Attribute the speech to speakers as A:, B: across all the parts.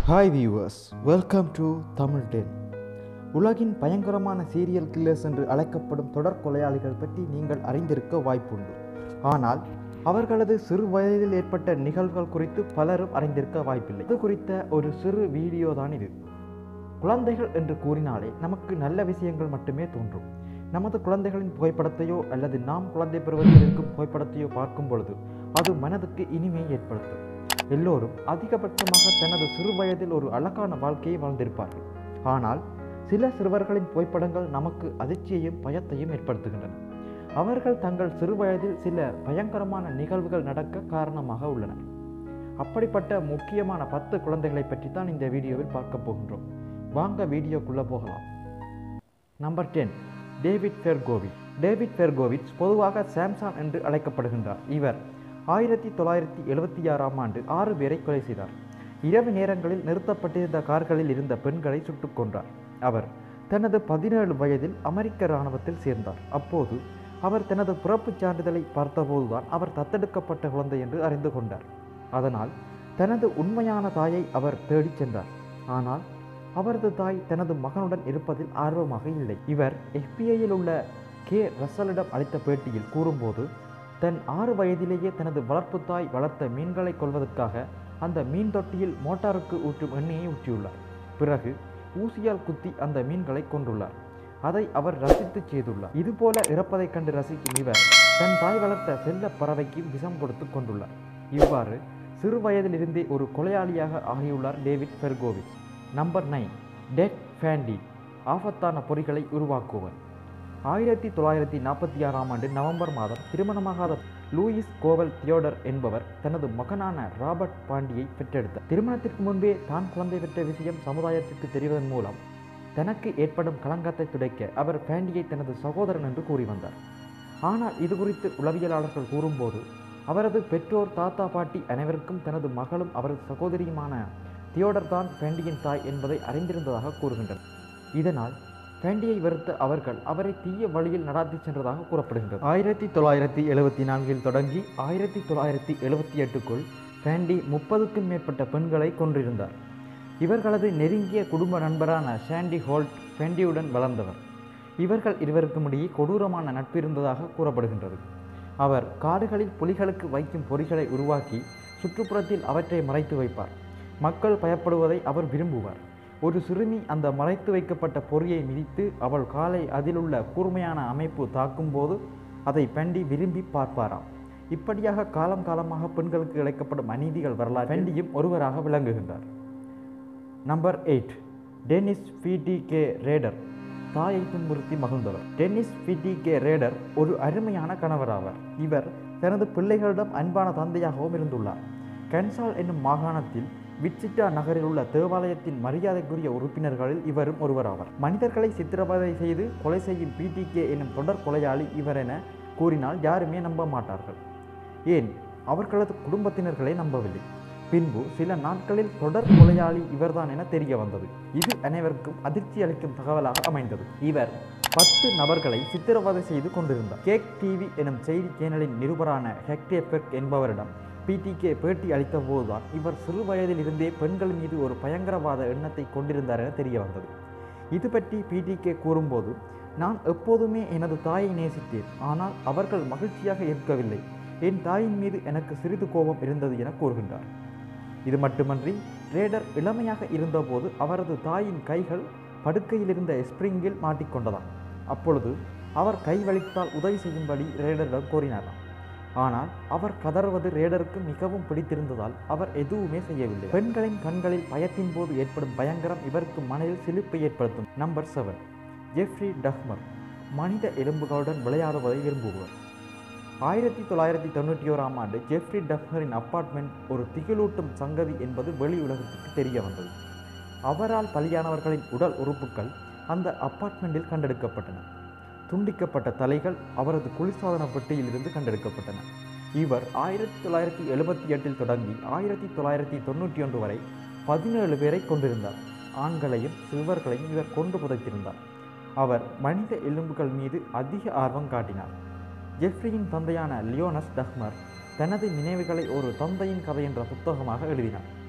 A: Hi viewers welcome to Tamil ten உலகின் பயங்கரமான serial killers என்று அழைக்கப்படும் தொடர் கொலையாளிகள் பற்றி நீங்கள் அறிந்திருக்க வாய்ப்புண்டு ஆனால் அவர்களது சிறு வயதில் ஏற்பட்ட நிகழ்வுகள் குறித்து பலரும் அறிந்திருக்க வாய்ப்பில்லை இது குறித்த ஒரு சிறு வீடியோ தான் இது குழந்தைகள் என்று கூறினாலே நமக்கு நல்ல விஷயங்கள் மட்டுமே தோன்றும் நமது குழந்தைகளின் புகைப்படத்தையோ அல்லது நாம் குழந்தை பருவத்தில் இருக்கும் புகைப்படத்தையோ பார்க்கும் பொழுது அது மனதுக்கு இனிமை ஏற்படுத்தும் எல்லோரும் அதிகபட்சமாக தனது சிறு வயதில் ஒரு அழகான வாழ்க்கையை வாழ்ந்திருப்பார்கள் ஆனால் சில சிறுவர்களின் புகைப்படங்கள் நமக்கு அதிர்ச்சியையும் பயத்தையும் ஏற்படுத்துகின்றன அவர்கள் தங்கள் சிறு வயதில் சில பயங்கரமான நிகழ்வுகள் நடக்க காரணமாக உள்ளனர் அப்படிப்பட்ட முக்கியமான பத்து குழந்தைகளை பற்றி தான் இந்த வீடியோவில் பார்க்க போகின்றோம் வாங்க வீடியோக்குள்ள போகலாம் number ten David Berkowitz David Berkowitz பொதுவாக சாம்சான் என்று அழைக்கப்படுகின்றார் இவர் ஆயிரத்தி தொள்ளாயிரத்தி எழுபத்தி ஆறாம் ஆண்டு ஆறு பேரை கொலை செய்தார் இரவு நேரங்களில் நிறுத்தப்பட்டிருந்த கார்களில் இருந்த பெண்களை சுட்டுக் கொன்றார் அவர் தனது பதினேழு வயதில் அமெரிக்க இராணுவத்தில் சேர்ந்தார் அப்போது அவர் தனது பிறப்புச் சான்றிதழை பார்த்தபோதுதான் அவர் தத்தெடுக்கப்பட்ட குழந்தை என்று அறிந்து கொண்டார் அதனால் தனது உண்மையான தாயை அவர் தேடிச் சென்றார் ஆனால் அவரது தாய் தனது மகனுடன் இருப்பதில் ஆர்வமாக இல்லை இவர் எஃபிஐயில் உள்ள கே ரசலிடம் அளித்த பேட்டியில் கூறும்போது தன் ஆறு வயதிலேயே தனது வளர்ப்பு தாய் வளர்த்த மீன்களை கொள்வதற்காக அந்த மீன் தொட்டியில் மோட்டாருக்கு ஊற்றும் எண்ணெயை ஊற்றியுள்ளார் பிறகு ஊசியால் குத்தி அந்த மீன்களை கொண்டுள்ளார் அதை அவர் ரசித்து செய்துள்ளார் இதுபோல இறப்பதைக் கண்டு ரசிக்கும் இவர் தன் தாய் வளர்த்த செல்ல பறவைக்கு விஷம் கொடுத்து கொண்டுள்ளார் இவ்வாறு சிறு வயதிலிருந்தே ஒரு கொலையாளியாக ஆகியுள்ளார் David Berkowitz number nine Ted Bundy ஆபத்தான பொறிகளை உருவாக்குவர் ஆயிரத்தி தொள்ளாயிரத்தி நாற்பத்தி ஆறாம் ஆண்டு நவம்பர் மாதம் திருமணமாகாத லூயிஸ் கோவல் தியோடர் என்பவர் தனது மகனான ராபர்ட் பாண்டியை பெற்றெடுத்தார் திருமணத்திற்கு முன்பே தான் குழந்தை பெற்ற விஷயம் சமுதாயத்திற்கு தெரிவதன் மூலம் தனக்கு ஏற்படும் களங்கத்தை துடைக்க அவர் பாண்டியை தனது சகோதரன் என்று கூறி வந்தார் ஆனால் இது குறித்து உளவியலாளர்கள் கூறும்போது அவரது பெற்றோர் தாத்தா பாட்டி அனைவருக்கும் தனது மகளும் அவரது சகோதரியுமான தியோடர் தான் பாண்டியின் தாய் என்பதை அறிந்திருந்ததாக கூறுகின்றனர் இதனால் பாண்டியை வெறுத்த அவர்கள் அவரை தீய வழியில் நடாத்தி சென்றதாக கூறப்படுகின்றது ஆயிரத்தி தொள்ளாயிரத்தி எழுபத்தி நான்கில் தொடங்கி ஆயிரத்தி தொள்ளாயிரத்தி எழுபத்தி எட்டுக்குள் பாண்டி முப்பதுக்கும் மேற்பட்ட பெண்களை கொன்றிருந்தார் இவர்களது நெருங்கிய குடும்ப நண்பரான ஷாண்டி ஹோல்ட் பாண்டியுடன் வளர்ந்தவர் இவர்கள் இருவருக்கும் இடையே கொடூரமான நட்பு இருந்ததாக கூறப்படுகின்றது அவர் காடுகளில் புலிகளுக்கு வைக்கும் பொறிகளை உருவாக்கி சுற்றுப்புறத்தில் அவற்றை மறைத்து வைப்பார் மக்கள் பயப்படுவதை அவர் விரும்புவார் ஒரு சிறுமி அந்த மறைத்து வைக்கப்பட்ட பொறியை மிதித்து அவள் காலை அதிலுள்ள கூர்மையான அமைப்பு தாக்கும்போது அதை பெண்டி விரும்பி பார்ப்பாராம் இப்படியாக காலம் காலமாக பெண்களுக்கு இழைக்கப்படும் அநீதிகள் வரலாறு பெண்டியும் ஒருவராக விளங்குகின்றார் number eight Dennis B T K Rader தாயை துன்புறுத்தி மகிழ்ந்தவர் டென்னிஸ் பிடி கே ரேடர் ஒரு அருமையான கணவராவார் இவர் தனது பிள்ளைகளிடம் அன்பான தந்தையாகவும் இருந்துள்ளார் கன்சால் என்னும் மாகாணத்தில் விச்சிட்டா நகரில் உள்ள தேவாலயத்தின் மரியாதைக்குரிய உறுப்பினர்களில் இவரும் ஒருவராவார் மனிதர்களை சித்திரவதை செய்து கொலை செய்யும் பிடிகே என்னும் தொடர் கொலையாளி இவர் என கூறினால் யாருமே நம்ப மாட்டார்கள் ஏன் அவர்களது குடும்பத்தினர்களை நம்பவில்லை பின்பு சில நாட்களில் தொடர் கொலையாளி இவர்தான் என தெரிய வந்தது இது அனைவருக்கும் அதிர்ச்சி அளிக்கும் தகவலாக அமைந்தது இவர் பத்து நபர்களை சித்திரவதை செய்து கொண்டிருந்தார் கேக் டிவி எனும் செய்தி சேனலின் நிருபரான ஹெக்டேபெர்க் என்பவரிடம் பிடிகே பேட்டி அளித்த போதுதான் இவர் சிறு வயதில் இருந்தே பெண்கள் மீது ஒரு பயங்கரவாத எண்ணத்தை கொண்டிருந்தார் என தெரிய வந்தது இது பற்றி பிடிகே கூறும்போது நான் எப்போதுமே எனது தாயை நேசித்தேன் ஆனால் அவர்கள் மகிழ்ச்சியாக இருக்கவில்லை என் தாயின் மீது எனக்கு சிறிது கோபம் இருந்தது என கூறுகின்றார் இது மட்டுமன்றி ரேடர் இளமையாக இருந்தபோது அவரது தாயின் கைகள் படுக்கையில் இருந்த ஸ்பிரிங்கில் மாட்டிக்கொண்டதாம் அப்பொழுது அவர் கை வலித்தால் உதவி செய்யும்படி ரேடரிடம் கோரினாராம் ஆனால் அவர் கதறுவது ரேடருக்கு மிகவும் பிடித்திருந்ததால் அவர் எதுவுமே செய்யவில்லை பெண்களின் கண்களில் பயத்தின் போது ஏற்படும் பயங்கரம் இவருக்கு மனதில் சிலிப்பை ஏற்படுத்தும் நம்பர் செவன் ஜெஃப்ரி டஹ்மர் மனித எலும்புகளுடன் விளையாடுவதை விரும்புவர் ஆயிரத்தி தொள்ளாயிரத்தி தொண்ணூற்றி ஓராம் ஆண்டு ஜெஃப்ரி டஃப்மரின் அப்பார்ட்மெண்ட் ஒரு திகிலூட்டும் சங்கதி என்பது வெளி உலகத்துக்கு தெரிய வந்தது அவரால் பலியானவர்களின் உடல் உறுப்புகள் அந்த அப்பார்ட்மெண்ட்டில் கண்டெடுக்கப்பட்டன துண்டிக்கப்பட்ட தலைகள் அவரது குளிர்சாதன பெட்டியில் இருந்து கண்டெடுக்கப்பட்டன இவர் ஆயிரத்தி தொள்ளாயிரத்தி எழுபத்தி எட்டில் தொடங்கி ஆயிரத்தி தொள்ளாயிரத்தி தொண்ணூற்றி ஒன்று வரை பதினேழு பேரை கொண்டிருந்தார் ஆண்களையும் சிறுவர்களையும் இவர் கொண்டு புதைத்திருந்தார் அவர் மனித எலும்புகள் மீது அதிக ஆர்வம் காட்டினார் ஜெஃப்ரியின் தந்தையான லியோனஸ் டஹ்மர் தனது நினைவுகளை ஒரு தந்தையின் கதை என்ற புத்தகமாக எழுதினார்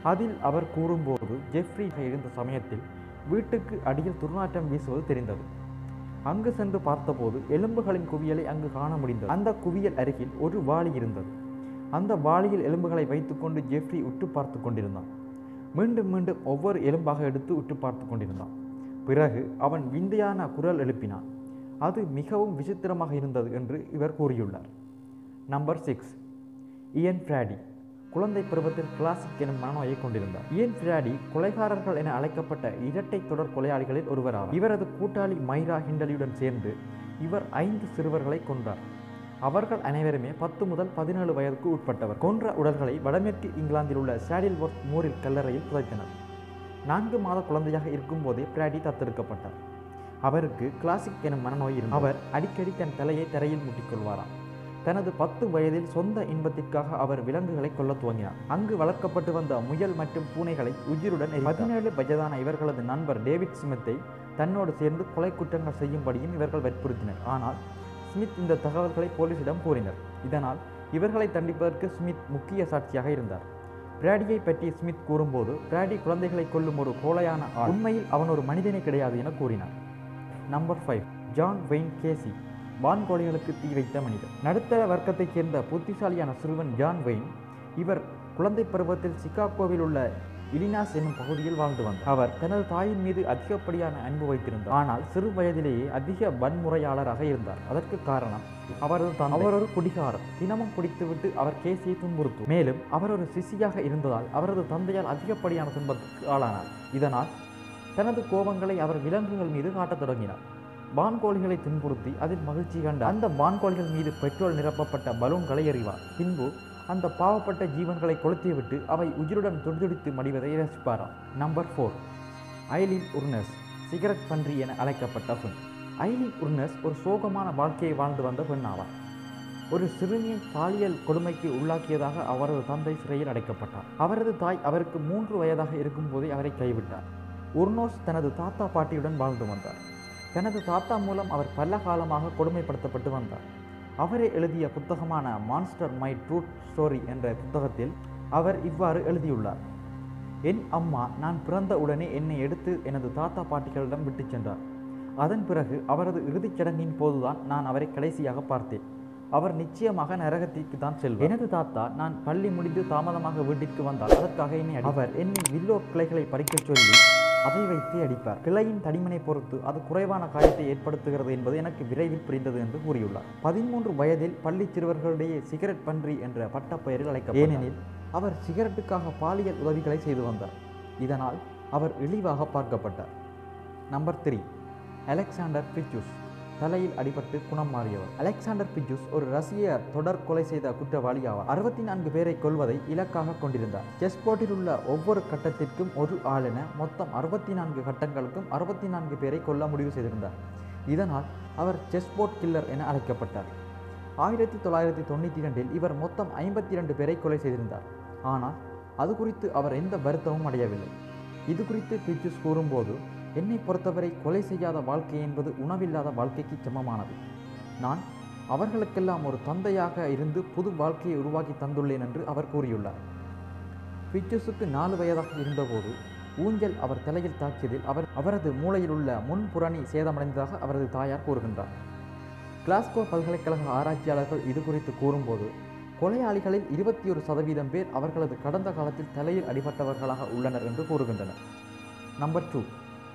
A: அதில் அவர் கூறும்போது ஜெஃப்ரி இருந்த சமயத்தில் வீட்டுக்கு அடியில் துர்நாற்றம் வீசுவது தெரிந்தது அங்கு சென்று பார்த்தபோது எலும்புகளின் குவியலை அங்கு காண முடிந்தது அந்த குவியல் அருகில் ஒரு வாளி இருந்தது அந்த வாளியில் எலும்புகளை வைத்துக்கொண்டு ஜெஃப்ரி உற்று பார்த்து கொண்டிருந்தான் மீண்டும் மீண்டும் ஒவ்வொரு எலும்பாக எடுத்து உற்று பார்த்து கொண்டிருந்தான் பிறகு அவன் விந்தையான குரல் எழுப்பினான் அது மிகவும் விசித்திரமாக இருந்தது என்று இவர் கூறியுள்ளார் நம்பர் சிக்ஸ் இயன் ஃப்ராடி குழந்தை பருவத்தில் கிளாசிக் எனும் மனநோயை கொண்டிருந்தார் இயன் ஃப்ராடி கொலைகாரர்கள் என அழைக்கப்பட்ட இரட்டை தொடர் கொலையாளிகளில் ஒருவராவார் இவரது கூட்டாளி மைரா ஹிண்டலியுடன் சேர்ந்து இவர் ஐந்து சிறுவர்களை கொன்றார் அவர்கள் அனைவருமே பத்து முதல் பதினேழு வயதுக்கு உட்பட்டவர் கொன்ற உடல்களை வடமேற்கு இங்கிலாந்தில் உள்ள சாடில்வொர்த் மூரில் கல்லறையில் புதைத்தனர் நான்கு மாத குழந்தையாக இருக்கும்போதே பிராடி தத்தெடுக்கப்பட்டார் அவருக்கு கிளாசிக் எனும் மனநோய் இருந்தது அவர் அடிக்கடி தன் தலையை தரையில் முட்டிக்கொள்வாராம் தனது பத்து வயதில் சொந்த இன்பத்திற்காக அவர் விலங்குகளை கொல்லத் துவங்கினார் அங்கு வளர்க்கப்பட்டு வந்த முயல் மற்றும் பூனைகளை உயிருடன் எரித்தார். பதினேழு வயதான இவர்களது நண்பர் டேவிட் ஸ்மித்தை தன்னோடு சேர்ந்து கொலை குற்றங்கள் செய்யும்படியும் இவர்கள் வற்புறுத்தினர் ஆனால் ஸ்மித் இந்த தகவல்களை போலீசிடம் கூறினர் இதனால் இவர்களை தண்டிப்பதற்கு ஸ்மித் முக்கிய சாட்சியாக இருந்தார் பிராடியை பற்றி ஸ்மித் கூறும்போது பிராடி குழந்தைகளை கொல்லும் ஒரு கோழையான ஆள் உண்மையில் அவன் ஒரு மனிதனே கிடையாது என கூறினார் number five John Wayne Gacy வான்கோழிகளுக்கு தீ வைத்த மனிதர் நடுத்தர வர்க்கத்தைச் சேர்ந்த புத்திசாலியான சிறுவன் ஜான் வெயின் இவர் குழந்தை பருவத்தில் சிகாகோவில் உள்ள இலினாஸ் என்னும் பகுதியில் வாழ்ந்து வந்தார் அவர் தனது தாயின் மீது அதிகப்படியான அன்பு வைத்திருந்தார் ஆனால் சிறு வயதிலேயே அதிக வன்முறையாளராக இருந்தார் அதற்கு காரணம் அவரது தந்தை அவர் ஒரு குடிகாரர் தினமும் குடித்துவிட்டு அவர் கேசியை துன்புறுத்தும் மேலும் அவர் ஒரு சிசியாக இருந்ததால் அவரது தந்தையால் அதிகப்படியான துன்பத்துக்கு ஆளானார் இதனால் தனது கோபங்களை அவர் விலங்குகள் மீது காட்டத் தொடங்கினார் வான்கோழிகளை துன்புறுத்தி அதில் மகிழ்ச்சி கண்ட அந்த வான்கோழிகள் மீது பெட்ரோல் நிரப்பப்பட்ட பலூன்களை எறிவார் பின்பு அந்த பாவப்பட்ட ஜீவன்களை கொளுத்திவிட்டு அவை உயிருடன் துடிதுடித்து மடிவதை ரசிப்பாராம் number four Aileen Wuornos cigarette பன்றி என அழைக்கப்பட்ட பெண் ஐலின் உர்னஸ் ஒரு சோகமான வாழ்க்கையை வாழ்ந்து வந்த பெண் ஆவார் ஒரு சிறுமியை பாலியல் கொடுமைக்கு உள்ளாக்கியதாக அவரது தந்தை சிறையில் அடைக்கப்பட்டார் அவரது தாய் அவருக்கு மூன்று வயதாக இருக்கும்போதே அவரை கைவிட்டார் உர்னோஸ் தனது தாத்தா பாட்டியுடன் வாழ்ந்து வந்தார் தனது தாத்தா மூலம் அவர் பல காலமாக கொடுமைப்படுத்தப்பட்டு வந்தார் அவரே எழுதிய புத்தகமான மான்ஸ்டர் மை ட்ரூத் ஸ்டோரி என்ற புத்தகத்தில் அவர் இவ்வாறு எழுதியுள்ளார் என் அம்மா நான் பிறந்த உடனே என்னை எடுத்து எனது தாத்தா பாட்டிகளிடம் விட்டுச் சென்றார் அதன் பிறகு அவரது இறுதிச் சடங்கின் போதுதான் நான் அவரை கடைசியாக பார்த்தேன் அவர் நிச்சயமாக நரகத்திற்கு தான் செல்வார் எனது தாத்தா நான் பள்ளி முடிந்து தாமதமாக வீட்டிற்கு வந்தால் அதற்காக என்னை அடி- அவர் என்னை வில்லோ கிளைகளை பறிக்கச் சொல்லி அதை வைத்து அடிப்பார் கிளையின் தடிமனை பொறுத்து அது குறைவான காயத்தை ஏற்படுத்துகிறது என்பது எனக்கு விரைவில் புரிந்தது என்று கூறியுள்ளார் பதிமூன்று வயதில் பள்ளி சிறுவர்களிடையே சிகரெட் பன்றி என்ற பட்டப்பெயரில் அழைக்க ஏனெனில் அவர் சிகரெட்டுக்காக பாலியல் உதவிகளை செய்து வந்தார் இதனால் அவர் இழிவாக பார்க்கப்பட்டார் நம்பர் த்ரீ அலெக்சாண்டர் பிச்சூஸ் தலையில் அடிபட்டு குணம் மாறியவர் அலெக்சாண்டர் பிஜூஸ் ஒரு ரஷ்ய தொடர் கொலை செய்த குற்றவாளி ஆவார் அறுபத்தி நான்கு பேரை கொல்வதை இலக்காக கொண்டிருந்தார் செஸ் போர்ட்டில் உள்ள ஒவ்வொரு கட்டத்திற்கும் ஒரு ஆளென மொத்தம் அறுபத்தி நான்கு கட்டங்களுக்கும் அறுபத்தி நான்கு பேரை கொல்ல முடிவு செய்திருந்தார் இதனால் அவர் செஸ் போர்ட் கில்லர் என அழைக்கப்பட்டார் ஆயிரத்தி தொள்ளாயிரத்தி தொண்ணூற்றி இரண்டில் இவர் மொத்தம் ஐம்பத்தி இரண்டு பேரை கொலை செய்திருந்தார் ஆனால் அது குறித்து அவர் எந்த வருத்தமும் அடையவில்லை இது குறித்து பிச்சூஸ் கூறும்போது என்னை பொறுத்தவரை கொலை செய்யாத வாழ்க்கை என்பது உணவில்லாத வாழ்க்கைக்கு சமமானது நான் அவர்களுக்கெல்லாம் ஒரு தந்தையாக இருந்து புது வாழ்க்கையை உருவாக்கி தந்துள்ளேன் என்று அவர் கூறியுள்ளார் பிச்சஸுக்கு நாலு வயதாக இருந்தபோது ஊஞ்சல் அவர் தலையில் தாக்கியதில் அவர் அவரது மூளையில் உள்ள முன்புறணி சேதமடைந்ததாக அவரது தாயார் கூறுகின்றார் கிளாஸ்கோ பல்கலைக்கழக ஆராய்ச்சியாளர்கள் இது குறித்து கூறும்போது கொலையாளிகளில் இருபத்தி ஒரு சதவீதம் பேர் அவர்களது கடந்த காலத்தில் தலையில் அடிபட்டவர்களாக உள்ளனர் என்று கூறுகின்றனர் நம்பர் டூ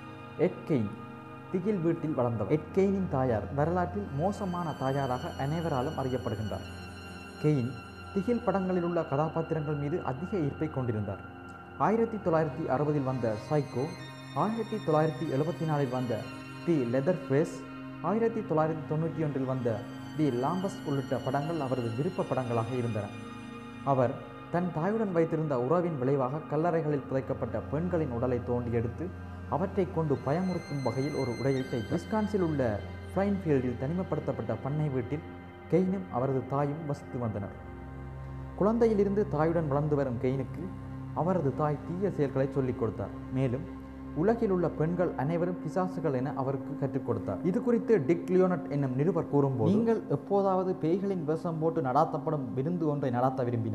A: எட் கெயின் திகில் வீட்டில் வளர்ந்தவர் எட் கெயினின் தாயார் வரலாற்றில் மோசமான தாயாராக அனைவராலும் அறியப்படுகின்றார் கெயின் திகில் படங்களில் உள்ள கதாபாத்திரங்கள் மீது அதிக ஈர்ப்பை கொண்டிருந்தார் ஆயிரத்தி தொள்ளாயிரத்தி அறுபதில் வந்த சைக்கோ ஆயிரத்தி தொள்ளாயிரத்தி எழுபத்தி நாலில் வந்த தி லெதர் ஃபேஸ் ஆயிரத்தி தொள்ளாயிரத்தி தொண்ணூற்றி ஒன்றில் வந்த தி லாம்பஸ் உள்ளிட்ட படங்கள் அவரது விருப்ப படங்களாக இருந்தன அவர் தன் தாயுடன் வைத்திருந்த உறவின் விளைவாக கல்லறைகளில் புதைக்கப்பட்ட பெண்களின் உடலை தோண்டி எடுத்து அவற்றை கொண்டு பயமுறுத்தும் வகையில் ஒரு உடையை தைத்தார் விஸ்கான்சில் உள்ள ஃப்ளைன்ஃபீல்டில் தனிமைப்படுத்தப்பட்ட பண்ணை வீட்டில் கெய்னும் அவரது தாயும் வசித்து வந்தனர் குழந்தையிலிருந்து தாயுடன் வளர்ந்து வரும் கெய்னுக்கு அவரது தாய் தீய செயல்களை சொல்லிக் கொடுத்தார் மேலும் உலகில் உள்ள பெண்கள் அனைவரும் பிசாசுகள் என அவருக்கு கற்றுக் கொடுத்தார் இது குறித்து டிக் லியோனட் என்னும் நிருபர் கூறும்போது நீங்கள் எப்போதாவது பேய்களின் வேஷம் போட்டு நடாத்தப்படும் விருந்து ஒன்றை நடாத்த விரும்பினால்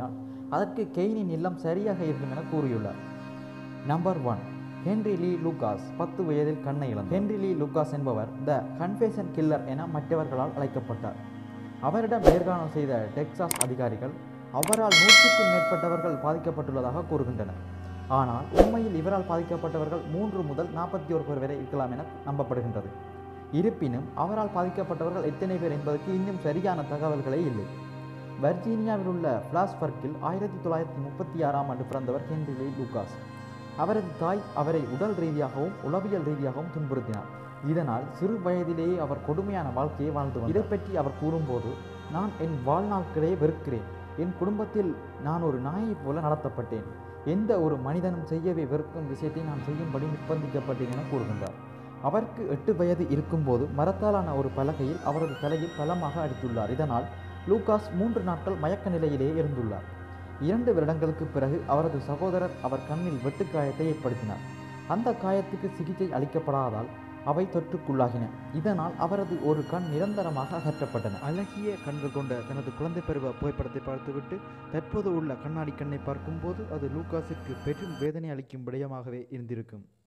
A: அதற்கு கெய்னின் இல்லம் சரியாக இருக்கும் என கூறியுள்ளார் number one Henry Lee Lucas பத்து வயதில் கண்ணை இழந்தார் ஹென்ரி லீ லூகாஸ் என்பவர் த கன்ஃபேஷன் கில்லர் என மற்றவர்களால் அழைக்கப்பட்டார் அவரிடம் நேர்காணல் செய்த டெக்சாஸ் அதிகாரிகள் அவரால் நூற்றுக்கும் மேற்பட்டவர்கள் பாதிக்கப்பட்டுள்ளதாக கூறுகின்றனர் ஆனால் உண்மையில் இவரால் பாதிக்கப்பட்டவர்கள் மூன்று முதல் நாற்பத்தி ஒரு பேர் வரை இருக்கலாம் என நம்பப்படுகின்றது இருப்பினும் அவரால் பாதிக்கப்பட்டவர்கள் எத்தனை பேர் என்பதற்கு இன்னும் சரியான தகவல்களே இல்லை வர்ஜீனியாவில் உள்ள பிளாஸ்பர்க்கில் ஆயிரத்தி தொள்ளாயிரத்தி முப்பத்தி ஆறாம் ஆண்டு பிறந்தவர் ஹென்ரி லீ லூகாஸ் அவரது தாய் அவரை உடல் ரீதியாகவும் உளவியல் ரீதியாகவும் துன்புறுத்தினார் இதனால் சிறு வயதிலேயே அவர் கொடுமையான வாழ்க்கையை வாழ்ந்து வந்தார் இதை பற்றி அவர் கூறும்போது நான் என் வாழ்நாட்களே வெறுக்கிறேன் என் குடும்பத்தில் நான் ஒரு நாயைப் போல நடத்தப்பட்டேன் எந்த ஒரு மனிதனும் செய்யவே வெறுக்கும் விஷயத்தை நான் செய்யும்படி நிர்பந்திக்கப்பட்டேன் என கூறுகின்றார் அவருக்கு எட்டு வயது இருக்கும்போது மரத்தாலான ஒரு பலகையில் அவரது தலையில் பலமாக அடித்துள்ளார் இதனால் லூகாஸ் மூன்று நாட்கள் மயக்க நிலையிலேயே இருந்துள்ளார் இரண்டு வருடங்களுக்கு பிறகு அவரது சகோதரர் அவர் கண்ணில் வெட்டுக்காயத்தை ஏற்படுத்தினார் அந்த காயத்துக்கு சிகிச்சை அளிக்கப்படாதால் அவை தொற்றுக்குள்ளாகின இதனால் அவரது ஒரு கண் நிரந்தரமாக அகற்றப்பட்டன அழகிய கண்கள் கொண்ட தனது குழந்தை பருவ புகைப்படத்தை பார்த்துவிட்டு தற்போது உள்ள கண்ணாடி கண்ணை பார்க்கும்போது அது லூகாஸிற்கு பெரும் வேதனை அளிக்கும் விடயமாகவே இருந்திருக்கும்